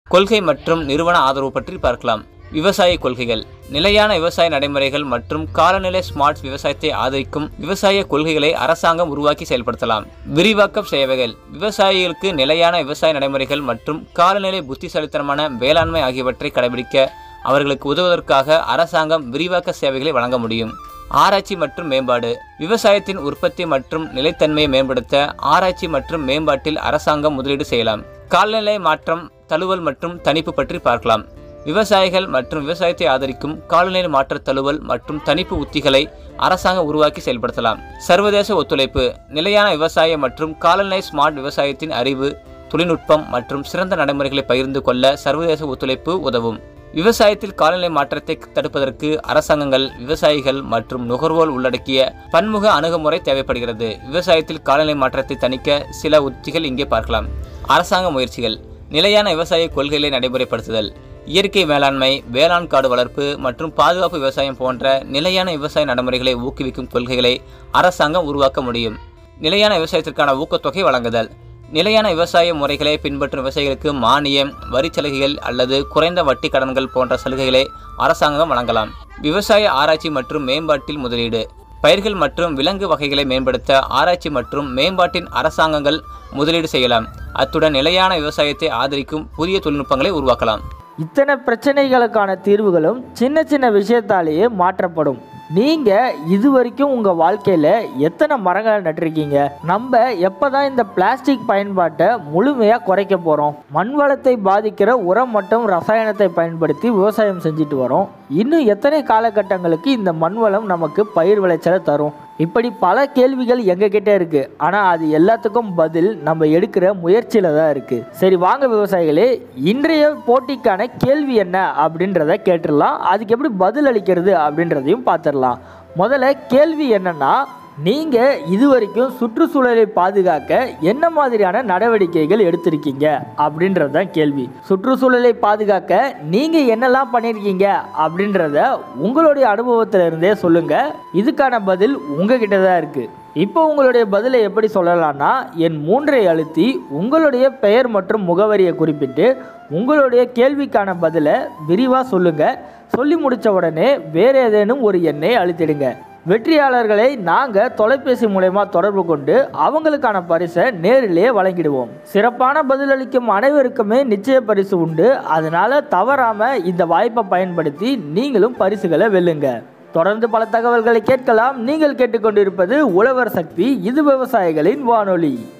கொள்கை மற்றும் நிறுவன ஆதரவு பற்றி பார்க்கலாம் விவசாய கொள்கைகள் நிலையான விவசாய நடைமுறைகள் மற்றும் காலநிலை ஸ்மார்ட் விவசாயத்தை ஆதரிக்கும் விவசாய கொள்கைகளை அரசாங்கம் உருவாக்கி செயல்படுத்தலாம் விரிவாக்கம் சேவைகள் விவசாயிகளுக்கு நிலையான விவசாய நடைமுறைகள் மற்றும் காலநிலை புத்திசாலித்தனமான வேளாண்மை ஆகியவற்றை கடைபிடிக்க அவர்களுக்கு உதவுவதற்காக அரசாங்கம் விரிவாக்க சேவைகளை வழங்க முடியும் ஆராய்ச்சி மற்றும் மேம்பாடு விவசாயத்தின் உற்பத்தி மற்றும் நிலைத்தன்மையை மேம்படுத்த ஆராய்ச்சி மற்றும் மேம்பாட்டில் அரசாங்கம் முதலீடு செய்யலாம் காலநிலை மாற்றம் தழுவல் மற்றும் தணிப்பு பற்றி பார்க்கலாம் விவசாயிகள் மற்றும் விவசாயத்தை ஆதரிக்கும் காலநிலை மாற்ற தழுவல் மற்றும் தணிப்பு உத்திகளை அரசாங்கம் உருவாக்கி செயல்படுத்தலாம் சர்வதேச ஒத்துழைப்பு நிலையான விவசாய மற்றும் காலநிலை ஸ்மார்ட் விவசாயத்தின் அறிவு தொழில்நுட்பம் மற்றும் சிறந்த நடைமுறைகளை பகிர்ந்து கொள்ள சர்வதேச ஒத்துழைப்பு உதவும் விவசாயத்தில் காலநிலை மாற்றத்தை தடுப்பதற்கு அரசாங்கங்கள் விவசாயிகள் மற்றும் நுகர்வோர் உள்ளடக்கிய பன்முக அணுகுமுறை தேவைப்படுகிறது விவசாயத்தில் காலநிலை மாற்றத்தை தணிக்க சில உத்திகள் இங்கே பார்க்கலாம் அரசாங்க முயற்சிகள் நிலையான விவசாய கொள்கைகளை நடைமுறைப்படுத்துதல் இயற்கை வேளாண்மை வேளாண் காடு வளர்ப்பு மற்றும் பாதுகாப்பு விவசாயம் போன்ற நிலையான விவசாய நடைமுறைகளை ஊக்குவிக்கும் கொள்கைகளை அரசாங்கம் உருவாக்க முடியும் நிலையான விவசாயத்திற்கான ஊக்கத்தொகை வழங்குதல் நிலையான விவசாய முறைகளை பின்பற்றும் விவசாயிகளுக்கு மானியம் வரிச் சலுகைகள் அல்லது குறைந்த வட்டி கடன்கள் போன்ற சலுகைகளை அரசாங்கம் வழங்கலாம் விவசாய ஆராய்ச்சி மற்றும் மேம்பாட்டில் முதலீடு பயிர்கள் மற்றும் விலங்கு வகைகளை மேம்படுத்த ஆராய்ச்சி மற்றும் மேம்பாட்டின் அரசாங்கங்கள் முதலீடு செய்யலாம் அத்துடன் நிலையான விவசாயத்தை ஆதரிக்கும் புதிய தொழில்நுட்பங்களை உருவாக்கலாம் இத்தனை பிரச்சனைகளுக்கான தீர்வுகளும் சின்ன சின்ன விஷயத்தாலேயே மாற்றப்படும் நீங்க இது வரைக்கும் உங்க வாழ்க்கையில எத்தனை மரங்களை நட்டிருக்கீங்க நம்ம எப்பதான் இந்த பிளாஸ்டிக் பயன்பாட்டை முழுமையா குறைக்க போறோம் மண் வளத்தை பாதிக்கிற உரம் மற்றும் ரசாயனத்தை பயன்படுத்தி விவசாயம் செஞ்சுட்டு வரோம் இன்னும் எத்தனை காலகட்டங்களுக்கு இந்த மண் வளம் நமக்கு பயிர் விளைச்சலை தரும் இப்படி பல கேள்விகள் எங்க கிட்ட இருக்கு ஆனா அது எல்லாத்துக்கும் பதில் நம்ம எடுக்கிற முயற்சியில தான் இருக்கு சரி வாங்க விவசாயிகளே இன்றைய போட்டிக்கான கேள்வி என்ன அப்படின்றத கேட்டுடலாம் அதுக்கு எப்படி பதில் அளிக்கிறது அப்படின்றதையும் பார்த்துடலாம் முதல்ல கேள்வி என்னன்னா நீங்க இது வரைக்கும் சுற்றுச்சூழலை பாதுகாக்க என்ன மாதிரியான நடவடிக்கைகள் எடுத்திருக்கீங்க அப்படின்றது தான் கேள்வி சுற்றுச்சூழலை பாதுகாக்க நீங்க என்னெல்லாம் பண்ணியிருக்கீங்க அப்படின்றத உங்களுடைய அனுபவத்துல இருந்தே சொல்லுங்க இதுக்கான பதில் உங்ககிட்ட தான் இருக்கு இப்போ உங்களுடைய பதிலை எப்படி சொல்லலாம்னா என் மூன்றை அழுத்தி உங்களுடைய பெயர் மற்றும் முகவரியை குறிப்பிட்டு உங்களுடைய கேள்விக்கான பதிலை விரிவாக சொல்லுங்க சொல்லி முடிச்ச உடனே வேற ஏதேனும் ஒரு எண்ணை அழுத்திடுங்க வெற்றியாளர்களை நாங்கள் தொலைபேசி மூலயமா தொடர்பு கொண்டு அவங்களுக்கான பரிசை நேரிலேயே வழங்கிடுவோம் சிறப்பான பதிலளிக்கும் அனைவருக்குமே நிச்சய பரிசு உண்டு அதனால தவறாம இந்த வாய்ப்பை பயன்படுத்தி நீங்களும் பரிசுகளை வெல்லுங்க தொடர்ந்து பல தகவல்களை கேட்கலாம் நீங்கள் கேட்டுக்கொண்டிருப்பது உழவர் சக்தி இது விவசாயிகளின் வானொலி